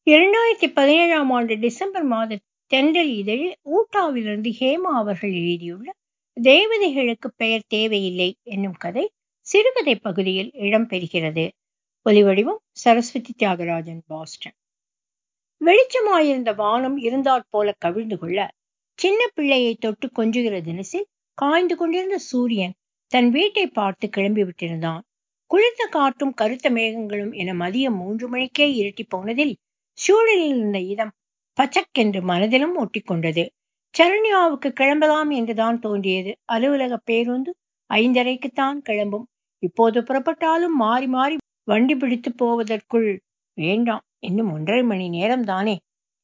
இரண்டாயிரத்தி பதினேழாம் ஆண்டு டிசம்பர் மாத தென்றல் இதழில் ஊட்டாவிலிருந்து ஹேமா அவர்கள் எழுதியுள்ள தேவதைகளுக்கு பெயர் தேவையில்லை என்னும் கதை சிறுகதை பகுதியில் இடம்பெறுகிறது ஒலிவடிவம் சரஸ்வதி தியாகராஜன் பாஸ்டன் வெளிச்சமாயிருந்த வானம் இருந்தாற் போல கவிழ்ந்து கொள்ள சின்ன பிள்ளையை தொட்டு கொஞ்சுகிற தினசில் காய்ந்து கொண்டிருந்த சூரியன் தன் வீட்டை பார்த்து கிளம்பி விட்டிருந்தான் குளிர்ந்த காற்றும் கருத்த மேகங்களும் என மதியம் மூன்று மணிக்கே இருட்டி போனதில் சூழலில் இருந்த இதம் பச்சக்கென்று மனதிலும் ஒட்டிக்கொண்டது சரண்யாவுக்கு கிளம்பலாம் என்றுதான் தோன்றியது அலுவலக பேருந்து ஐந்தரைக்குத்தான் கிளம்பும் இப்போது புறப்பட்டாலும் மாறி மாறி வண்டி பிடித்து போவதற்குள் வேண்டாம் இன்னும் ஒன்றரை மணி நேரம் தானே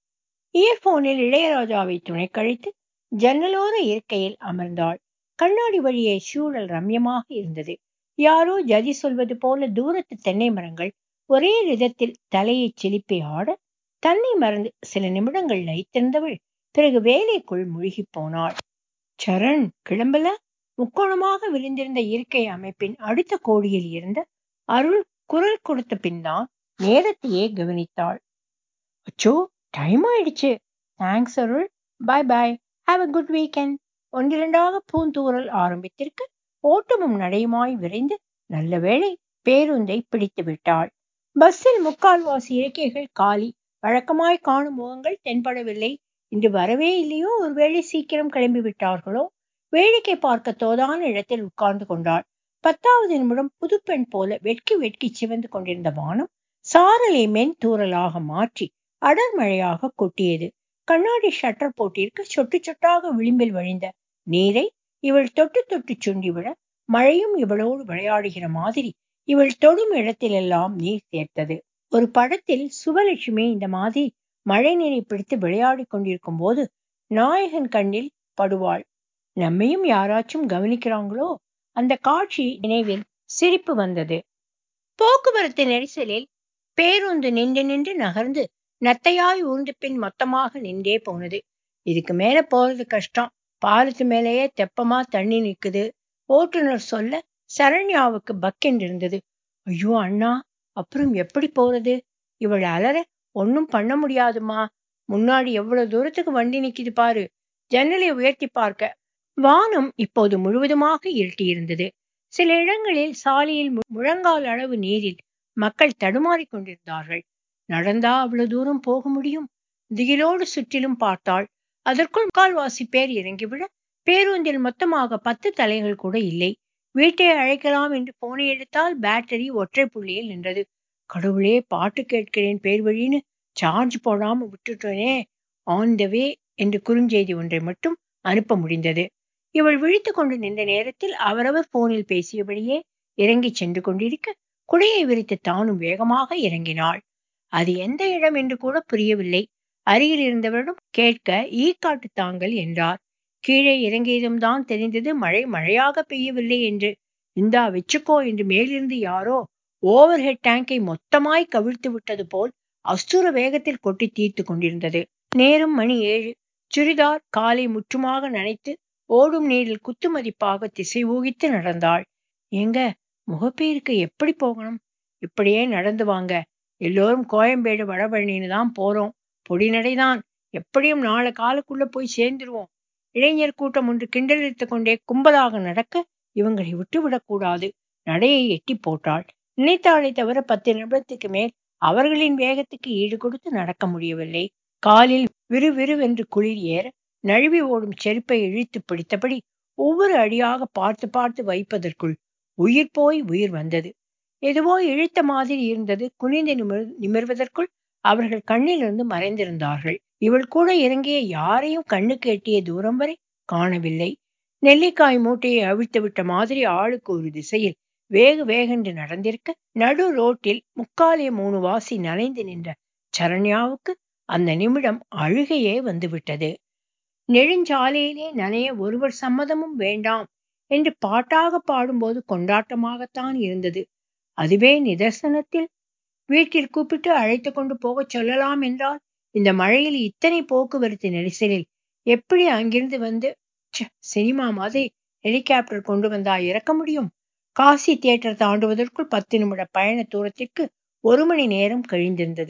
இயர்போனில் இளையராஜாவை துணை கழித்து ஜன்னலோர இருக்கையில் அமர்ந்தாள் கண்ணாடி வழியே சூழல் ரம்யமாக இருந்தது யாரோ ஜதி சொல்வது போல தூரத்து தென்னை மரங்கள் ஒரே விதத்தில் தலையை சிலிப்பி ஆட தன்னை மறந்து சில நிமிடங்கள் லயித்திருந்தவள் பிறகு வேலைக்குள் முழுகி போனாள் சரண் கிளம்பல முக்கோணமாக விரிந்திருந்த இயற்கை அமைப்பின் அடுத்த கோடியில் இருந்த அருள் குரல் கொடுத்த பின் தான் நேரத்தையே கவனித்தாள் அச்சோ டைம் ஆயிடுச்சு thanks Arul bye bye have a good weekend ஒன்றிரண்டாக பூந்தூரல் ஆரம்பித்திருக்க ஓட்டமும் நடையுமாய் விரைந்து நல்ல வேளை பேருந்தை பிடித்து விட்டாள் பஸ்ஸில் முக்கால்வாசி இருக்கைகள் காலி வழக்கமாய் காணும் முகங்கள் தென்படவில்லை இன்று வரவே இல்லையோ ஒருவேளை சீக்கிரம் கிளம்பி விட்டார்களோ வேடிக்கை பார்க்க தோதான இடத்தில் உட்கார்ந்து கொண்டாள் பத்தாவது நிமிடம் புதுப்பெண் போல வெட்கி வெட்கி சிவந்து கொண்டிருந்த வானம் சாரலை மென் தூரலாக மாற்றி அடர் மழையாக கொட்டியது கண்ணாடி ஷட்டர் போட்டிருக்க சொட்டு சொட்டாக விளிம்பில் வழிந்த நீரை இவள் தொட்டு தொட்டு சுண்டிவிட மழையும் இவளோடு விளையாடுகிற மாதிரி இவள் தொடும் இடத்திலெல்லாம் நீர் சேர்த்தது ஒரு படத்தில் சுபலட்சுமி இந்த மாதிரி மழை நீரை பிடித்து விளையாடி கொண்டிருக்கும் போது நாயகன் கண்ணில் படுவாள் நம்மையும் யாராச்சும் கவனிக்கிறாங்களோ அந்த காட்சி நினைவில் சிரிப்பு வந்தது போக்குவரத்து நெரிசலில் பேருந்து நின்று நின்று நகர்ந்து நத்தையாய் ஊர்ந்து பின் மொத்தமாக நின்றே போனது இதுக்கு மேல போறது கஷ்டம் பாலத்து மேலேயே தெப்பமா தண்ணி நிக்குது ஓட்டுநர் சொல்ல சரண்யாவுக்கு பக்கென்று இருந்தது ஐயோ அண்ணா அப்புறம் எப்படி போறது இவள் அலற ஒன்னும் பண்ண முடியாதுமா முன்னாடி எவ்வளவு தூரத்துக்கு வண்டி நிக்குது பாரு ஜன்னலை உயர்த்தி பார்க்க வானம் இப்போது முழுவதுமாக இருட்டியிருந்தது சில இடங்களில் சாலையில் முழங்கால் அளவு நீரில் மக்கள் தடுமாறிக் கொண்டிருந்தார்கள் நடந்தா அவ்வளவு தூரம் போக முடியும் திகிலோடு சுற்றிலும் பார்த்தாள் அதற்குள் முக்கால்வாசி பேர் இறங்கிவிட பேருந்தில் மொத்தமாக பத்து தலைகள் கூட இல்லை வீட்டை அழைக்கலாம் என்று போனை எடுத்தால் பேட்டரி ஒற்றை புள்ளியில் நின்றது கடவுளே பாட்டு கேட்கிறேன் பேர் வழின்னு சார்ஜ் போடாம விட்டுட்டோனே ஆன் த வே என்று குறுஞ்செய்தி ஒன்றை மட்டும் அனுப்ப முடிந்தது இவள் விழித்து கொண்டு நின்ற நேரத்தில் அவரவர் போனில் பேசியபடியே இறங்கி சென்று கொண்டிருக்க குடையை விரித்து தானும் வேகமாக இறங்கினாள் அது எந்த இடம் என்று கூட புரியவில்லை அருகில் இருந்தவரிடம் கேட்க ஈ காட்டு தாங்கள் என்றார் கீழே இறங்கியதும் தான் தெரிந்தது மழை மழையாக பெய்யவில்லை என்று இந்தா வச்சுக்கோ என்று மேலிருந்து யாரோ ஓவர் ஹெட் டேங்கை மொத்தமாய் கவிழ்த்து விட்டது போல் அஸ்தூர வேகத்தில் கொட்டி தீர்த்து கொண்டிருந்தது நேரம் மணி ஏழு சுரிதார் காலை முற்றுமாக நனைத்து ஓடும் நீரில் குத்து மதிப்பாக திசை ஊகித்து நடந்தாள் எங்க முகப்பேருக்கு எப்படி போகணும் இப்படியே நடந்து வாங்க எல்லோரும் கோயம்பேடு வடபழனின்னு தான் போறோம் பொடி நடைதான் எப்படியும் நாளை காலுக்குள்ள போய் சேர்ந்துருவோம் இளைஞர் கூட்டம் ஒன்று கிண்டலித்து கொண்டே கும்பலாக நடக்க இவங்களை விட்டு விடக்கூடாது நடையை எட்டி போட்டாள் நினைத்தாளை தவிர பத்து நிமிடத்துக்கு மேல் அவர்களின் வேகத்துக்கு ஈடு கொடுத்து நடக்க முடியவில்லை காலில் விறுவிறுவென்று குளிர் ஏற நழுவி ஓடும் செருப்பை இழுத்து பிடித்தபடி ஒவ்வொரு அடியாக பார்த்து பார்த்து வைப்பதற்குள் உயிர் போய் உயிர் வந்தது எதுவோ இழுத்த மாதிரி இருந்தது குனிந்து நிமிர் நிமிர்வதற்குள் அவர்கள் கண்ணிலிருந்து மறைந்திருந்தார்கள் இவள் கூட இறங்கிய யாரையும் கண்ணுக்கு எட்டிய தூரம் வரை காணவில்லை நெல்லிக்காய் மூட்டையை அவிழ்த்து விட்ட மாதிரி ஆளுக்கு ஒரு திசையில் வேக வேகென்று நடந்திருக்க நடு ரோட்டில் முக்காலே மூணு வாசி நனைந்து நின்ற சரண்யாவுக்கு அந்த நிமிடம் அழுகையே வந்துவிட்டது நெடுஞ்சாலையிலே நனைய ஒருவர் சம்மதமும் வேண்டாம் என்று பாட்டாக பாடும்போது கொண்டாட்டமாகத்தான் இருந்தது அதுவே நிதர்சனத்தில் வீட்டில் கூப்பிட்டு அழைத்து கொண்டு போகச் சொல்லலாம் என்றால் இந்த மழையில் இத்தனை போக்குவரத்து நெரிசலில் எப்படி அங்கிருந்து வந்து சினிமா மாதிரி ஹெலிகாப்டர் கொண்டு வந்தா இறக்க முடியும் காசி தியேட்டர் தாண்டுவதற்குள் பத்து நிமிட பயண தூரத்திற்கு ஒரு மணி நேரம் கழிந்திருந்தது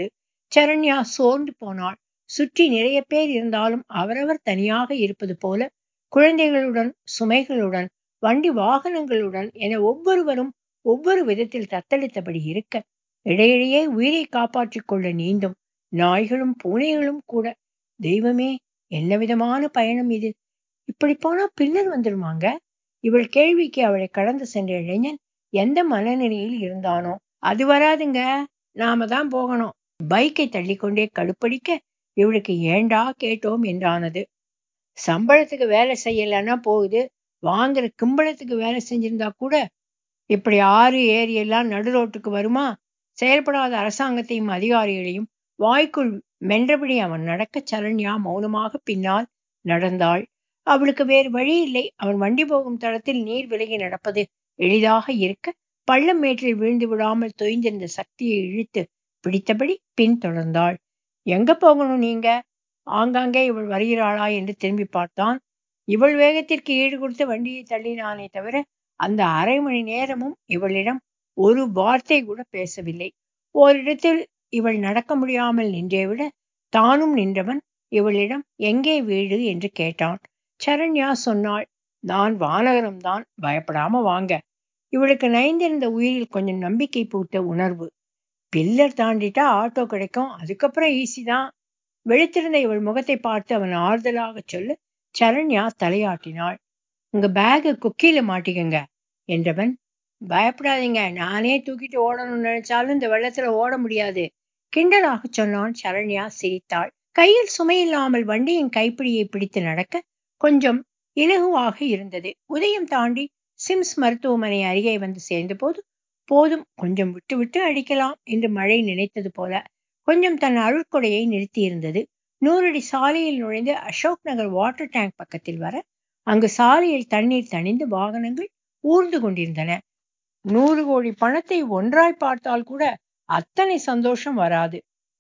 சரண்யா சோர்ந்து போனாள் சுற்றி நிறைய பேர் இருந்தாலும் அவரவர் தனியாக இருப்பது போல குழந்தைகளுடன் சுமைகளுடன் வண்டி வாகனங்களுடன் என ஒவ்வொருவரும் ஒவ்வொரு விதத்தில் தத்தளித்தபடி இருக்க இடையிடையே உயிரை காப்பாற்றிக் கொள்ள நீந்தும் நாய்களும் பூனைகளும் கூட தெய்வமே என்ன விதமான பயணம் இது இப்படி போனா பின்னர் வந்துடுவாங்க இவள் கேள்விக்கு அவளை கடந்து சென்ற இளைஞன் எந்த மனநிலையில் இருந்தானோ அது வராதுங்க நாம தான் போகணும் பைக்கை தள்ளிக்கொண்டே கடுப்படிக்க இவளுக்கு ஏண்டா கேட்டோம் என்றானது சம்பளத்துக்கு வேலை செய்யலன்னா போகுது வாங்குற கிம்பளத்துக்கு வேலை செஞ்சிருந்தா கூட இப்படி ஆறு ஏரி எல்லாம் நடு ரோட்டுக்கு வருமா செயல்படாத அரசாங்கத்தையும் அதிகாரிகளையும் வாய்க்குள் மென்றபடி அவன் நடக்க சரண்யா மௌனமாக பின்னால் நடந்தாள் அவளுக்கு வேறு வழி இல்லை அவன் வண்டி போகும் தளத்தில் நீர் விலகி நடப்பது எளிதாக இருக்க பள்ளம் மேற்றில் விழுந்து விடாமல் தொய்ந்திருந்த சக்தியை இழுத்து பிடித்தபடி பின் தொடர்ந்தாள் எங்க போகணும் நீங்க ஆங்காங்கே இவள் வருகிறாளா என்று திரும்பி பார்த்தான் இவள் வேகத்திற்கு ஈடு கொடுத்து வண்டியை தள்ளினானே தவிர அந்த அரை மணி நேரமும் இவளிடம் ஒரு வார்த்தை கூட பேசவில்லை ஓரிடத்தில் இவள் நடக்க முடியாமல் நின்றே விட தானும் நின்றவன் இவளிடம் எங்கே வீடு என்று கேட்டான் சரண்யா சொன்னாள் நான் வானகரம்தான் பயப்படாம வாங்க இவளுக்கு நைந்திருந்த உயிரில் கொஞ்சம் நம்பிக்கை பூத்த உணர்வு பில்லர் தாண்டிட்டா ஆட்டோ கிடைக்கும் அதுக்கப்புறம் ஈஸி தான் வெளுத்திருந்த இவள் முகத்தை பார்த்து அவன் ஆறுதலாக சொல்ல சரண்யா தலையாட்டினாள் உங்க பேக குக்கியில மாட்டிக்கங்க என்றவன் பயப்படாதீங்க நானே தூக்கிட்டு ஓடணும்னு நினைச்சாலும் இந்த வெள்ளத்துல ஓட முடியாது கிண்டலாக சொன்னான் சரண்யா சிரித்தாள் கையில் சுமையில்லாமல் வண்டியின் கைப்பிடியை பிடித்து நடக்க கொஞ்சம் இலகுவாக இருந்தது உதயம் தாண்டி சிம்ஸ் மருத்துவமனை அருகே வந்து சேர்ந்தபோது போதும் கொஞ்சம் விட்டு விட்டு அடிக்கலாம் என்று மழை நினைத்தது போல கொஞ்சம் தன் அருட்கொடையை நிறுத்தியிருந்தது நூறடி சாலையில் நுழைந்து அசோக் நகர் வாட்டர் டேங்க் பக்கத்தில் வர அங்கு சாலையில் தண்ணீர் தணிந்து வாகனங்கள் ஊர்ந்து கொண்டிருந்தன நூறு கோடி பணத்தை ஒன்றாய் பார்த்தால் கூட அத்தனை சந்தோஷம் வராது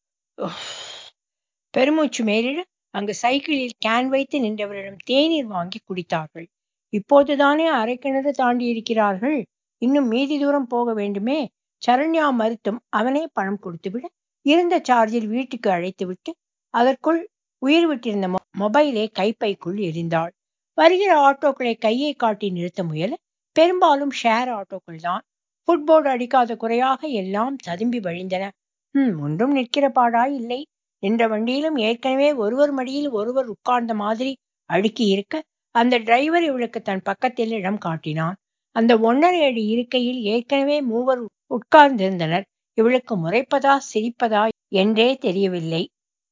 பெருமூச்சு மேலிட அங்கு சைக்கிளில் கேன் வைத்து நின்றவரிடம் தேநீர் வாங்கி குடித்தார்கள் இப்போதுதானே அரை கிணறு தாண்டி இருக்கிறார்கள் இன்னும் மீதி தூரம் போக வேண்டுமே சரண்யா மறுத்தும் அவனே பணம் கொடுத்துவிட இருந்த சார்ஜில் வீட்டுக்கு அழைத்து விட்டு அதற்குள் உயிர் விட்டிருந்த மொபைலை கைப்பைக்குள் எரிந்தாள் வருகிற ஆட்டோக்களை கையை காட்டி நிறுத்த முயல பெரும்பாலும் ஷேர் ஆட்டோக்கள் தான் ஃபுட்போர்டு அடிக்காத குறையாக எல்லாம் ததும்பி வழிந்தன ஹம் ஒன்றும் நிற்கிற பாடாய் இல்லை நின்ற வண்டியிலும் ஏற்கனவே ஒருவர் மடியில் ஒருவர் உட்கார்ந்த மாதிரி அடுக்கி இருக்க அந்த டிரைவர் இவளுக்கு தன் பக்கத்தில் இடம் காட்டினான் அந்த ஒன்றரை அடி இருக்கையில் ஏற்கனவே மூவர் உட்கார்ந்திருந்தனர் இவளுக்கு முறைப்பதா சிரிப்பதா என்றே தெரியவில்லை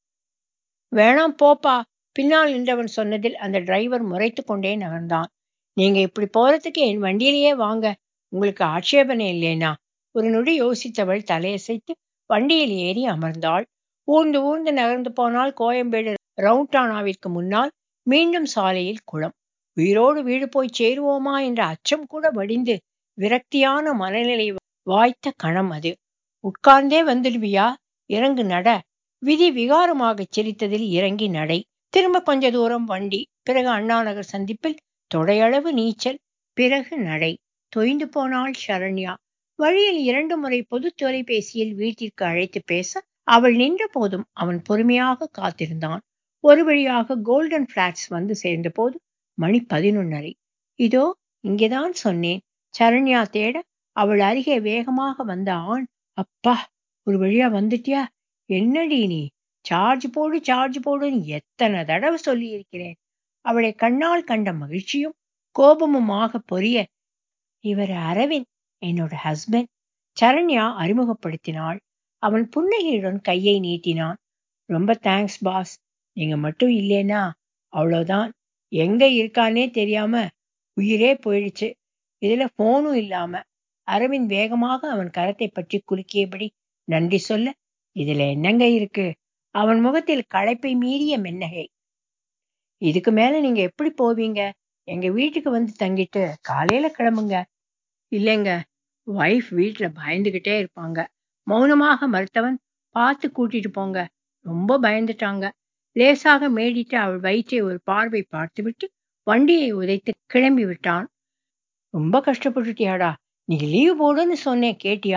வேணாம் போப்பா பின்னால் நின்றவன் சொன்னதில் அந்த டிரைவர் முறைத்து கொண்டே நகர்ந்தான் நீங்க இப்படி போறதுக்கு என் வண்டியிலேயே வாங்க உங்களுக்கு ஆட்சேபனை இல்லைனா ஒரு நொடி யோசித்தவள் தலையசைத்து வண்டியில் ஏறி அமர்ந்தாள் ஊர்ந்து ஊர்ந்து நகர்ந்து போனால் கோயம்பேடு ரவுண்டானாவிற்கு முன்னால் மீண்டும் சாலையில் குளம் உயிரோடு வீடு போய் சேருவோமா என்ற அச்சம் கூட வடிந்து விரக்தியான மனநிலை வாய்த்த கணம் அது உட்கார்ந்தே வந்துடுவியா இறங்கு நட விதி விகாரமாக சிரித்ததில் இறங்கி நடை திரும்ப கொஞ்ச தூரம் வண்டி பிறகு அண்ணாநகர் சந்திப்பில் தொடையளவு நீச்சல் பிறகு நடை தொய்ந்து போனாள் சரண்யா வழியில் இரண்டு முறை பொது தொலைபேசியில் வீட்டிற்கு அழைத்து பேச அவள் நின்ற போதும் அவன் பொறுமையாக காத்திருந்தான் ஒரு வழியாக கோல்டன் பிளாட்ஸ் வந்து சேர்ந்த போது மணி பதினொன்னரை இதோ இங்கேதான் சொன்னேன் சரண்யா தேட அவள் அருகே வேகமாக வந்த ஆண் அப்பா ஒரு வழியா வந்துட்டியா என்னடி நீ சார்ஜ் போடு சார்ஜ் போடுன்னு எத்தனை தடவை சொல்லி இருக்கிறேன் அவளை கண்ணால் கண்ட மகிழ்ச்சியும் கோபமுமாக பொரிய இவர் அரவிந்த் என்னோட ஹஸ்பண்ட் சரண்யா அறிமுகப்படுத்தினாள் அவன் புன்னகையுடன் கையை நீட்டினான் ரொம்ப தேங்க்ஸ் பாஸ் நீங்க மட்டும் இல்லைனா அவ்வளோதான் எங்க இருக்கானே தெரியாம உயிரே போயிடுச்சு இதுல போனும் இல்லாம அரவிந்த் வேகமாக அவன் கரத்தை பற்றி குலுக்கியபடி நன்றி சொல்ல இதுல என்னங்க இருக்கு அவன் முகத்தில் களைப்பை மீறிய மென்னகை இதுக்கு மேல நீங்க எப்படி போவீங்க எங்க வீட்டுக்கு வந்து தங்கிட்டு காலையில கிளம்புங்க இல்லைங்க ஒய்ஃப் வீட்டுல பயந்துகிட்டே இருப்பாங்க மௌனமாக மறுத்தவன் பார்த்து கூட்டிட்டு போங்க ரொம்ப பயந்துட்டாங்க லேசாக மேடிட்டு அவள் வயிற்றை ஒரு பார்வை பார்த்துவிட்டு வண்டியை உதைத்து கிளம்பி விட்டான் ரொம்ப கஷ்டப்பட்டுட்டியாடா நீ லீவ் போடுன்னு சொன்னேன் கேட்டியா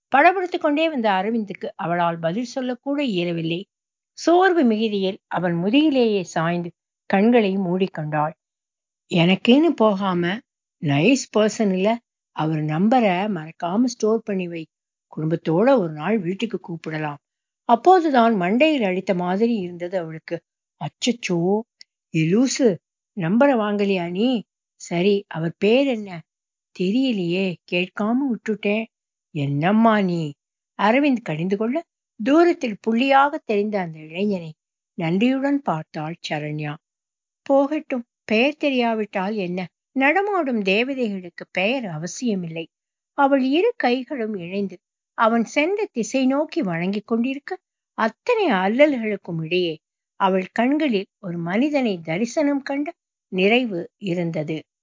படபடுத்துக் கொண்டே வந்த அரவிந்துக்கு அவளால் பதில் சொல்லக்கூட இயலவில்லை சோர்வு மிகுதியில் அவன் முதுகிலேயே சாய்ந்து கண்களை மூடிக்கொண்டாள் எனக்குன்னு போகாம நைஸ் பர்சன் இல்ல அவர் நம்பரை மறக்காம ஸ்டோர் பண்ணி வை குடும்பத்தோட ஒரு நாள் வீட்டுக்கு கூப்பிடலாம் அப்போதுதான் மண்டையில் அடித்த மாதிரி இருந்தது அவளுக்கு அச்சச்சோ எலூசு நம்பரை வாங்கலையா நீ சரி அவர் பேர் என்ன தெரியலையே கேட்காம விட்டுட்டேன் என்னம்மா நீ அரவிந்த் கடிந்து கொள்ள தூரத்தில் புள்ளியாக தெரிந்த அந்த இளைஞனை நன்றியுடன் பார்த்தாள் சரண்யா போகட்டும் பெயர் தெரியாவிட்டால் என்ன நடமாடும் தேவதைகளுக்கு பெயர் அவசியமில்லை அவள் இரு கைகளும் இணைந்து அவன் சென்ற திசை நோக்கி வணங்கிக் கொண்டிருக்க அத்தனை அல்லல்களுக்கும் இடையே அவள் கண்களில் ஒரு மனிதனை தரிசனம் கண்ட நிறைவு இருந்தது